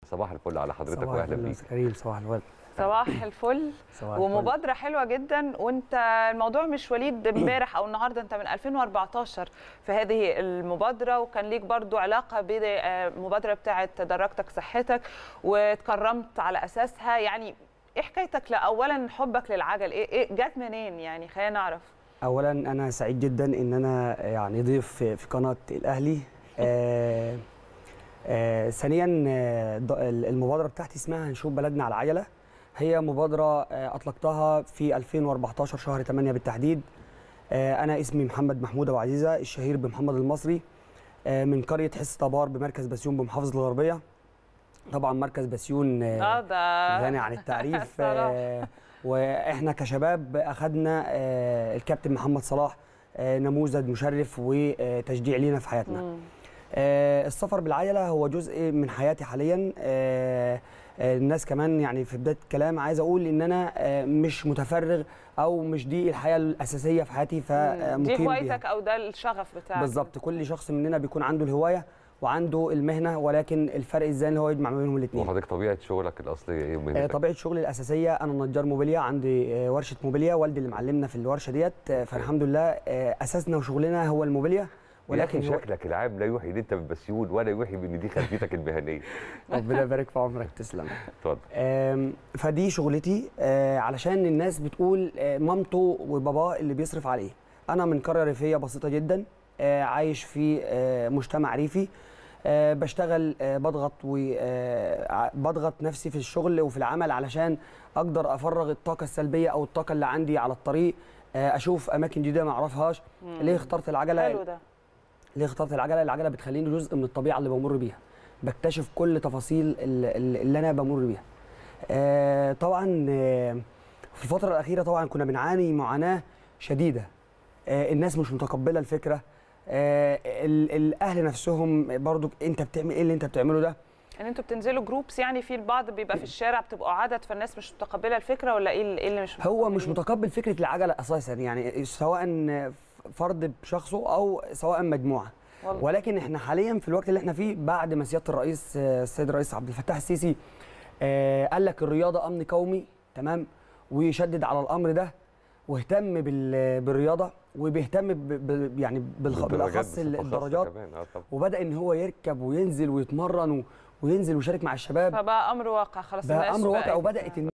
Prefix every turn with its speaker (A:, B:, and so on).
A: صباح الفل على حضرتك
B: صباح
A: واهلا
B: الفل يا
A: بيك
B: أستاذ كريم صباح الورد
C: صباح الفل
B: صباح الفل.
C: ومبادرة حلوة جدا وانت الموضوع مش وليد امبارح او النهارده انت من 2014 في هذه المبادرة وكان ليك برضو علاقة بالمبادرة بتاعة تدرجتك صحتك واتكرمت على اساسها يعني ايه حكايتك لاولا حبك للعجل ايه, إيه جت منين يعني خلينا نعرف
B: اولا انا سعيد جدا ان انا يعني ضيف في في قناه الاهلي آه آه ثانيا آه ض- المبادره بتاعتي اسمها هنشوف بلدنا على عجله هي مبادره آه اطلقتها في 2014 شهر 8 بالتحديد آه انا اسمي محمد محمود ابو عزيزه الشهير بمحمد المصري آه من قريه حس طبار بمركز بسيون بمحافظه الغربيه طبعا مركز بسيون
C: اه ده
B: غني عن التعريف
C: صلاح.
B: آه، واحنا كشباب اخذنا آه، الكابتن محمد صلاح آه، نموذج مشرف وتشجيع لينا في حياتنا
C: مم.
B: آه، السفر بالعجله هو جزء من حياتي حاليا آه، آه، الناس كمان يعني في بدايه الكلام عايز اقول ان انا آه، مش متفرغ او مش دي الحياه الاساسيه في حياتي
C: دي
B: فمقيم بيها
C: هوايتك او ده الشغف بتاعك
B: بالظبط كل شخص مننا بيكون عنده الهوايه وعنده المهنه ولكن الفرق ازاي ان هو يجمع ما بينهم الاثنين
A: وحضرتك طبيعه شغلك الاصليه ايه
B: آه،
A: ومهنتك؟
B: طبيعه شغلي الاساسيه انا نجار موبيليا عندي آه، ورشه موبيليا والدي اللي معلمنا في الورشه ديت آه، فالحمد لله آه، اساسنا وشغلنا هو الموبيليا
A: ولكن
B: ولكن هو-
A: شكلك العام لا يوحي ان انت من بسيون ولا يوحي بان دي خلفيتك المهنيه
B: ربنا يبارك في عمرك تسلم
A: اتفضل
B: آم، فدي شغلتي آه، علشان الناس بتقول آه، مامته وباباه اللي بيصرف عليه انا من قريه ريفيه بسيطه جدا آه، عايش في آه، مجتمع ريفي آه، بشتغل آه، بضغط وبضغط نفسي في الشغل وفي العمل علشان اقدر افرغ الطاقه السلبيه او الطاقه اللي عندي على الطريق آه، اشوف اماكن جديده ما اعرفهاش
C: مم.
B: ليه اخترت العجله
C: حلو ده
B: ليه اخترت العجله العجله بتخليني جزء من الطبيعه اللي بمر بيها بكتشف كل تفاصيل ال- ال- اللي انا بمر بيها آه طبعا آه في الفتره الاخيره طبعا كنا بنعاني معاناه شديده آه الناس مش متقبله الفكره آه ال- الاهل نفسهم برضو انت بتعمل ايه اللي انت بتعمله ده
C: ان انتوا بتنزلوا جروبس يعني في البعض بيبقى في الشارع بتبقوا عدد فالناس مش متقبله الفكره ولا ايه اللي إيه اللي مش
B: هو مش
C: متقبلين؟
B: متقبل فكره العجله اساسا يعني سواء فرد بشخصه او سواء مجموعه
C: والله.
B: ولكن احنا حاليا في الوقت اللي احنا فيه بعد ما سياده الرئيس آه، السيد الرئيس عبد الفتاح السيسي آه، قال لك الرياضه امن قومي تمام ويشدد على الامر ده واهتم بال- بالرياضه وبيهتم ب- ب- يعني بالخ-
A: بالدرجات
B: بالاخص
A: بصفة خاصة
B: الدرجات
A: كمان اه طبعا
B: وبدا ان هو يركب وينزل ويتمرن و- وينزل ويشارك مع الشباب
C: فبقى امر واقع خلاص
B: بقى
C: الناس
B: امر واقع
C: بقت-
B: وبدات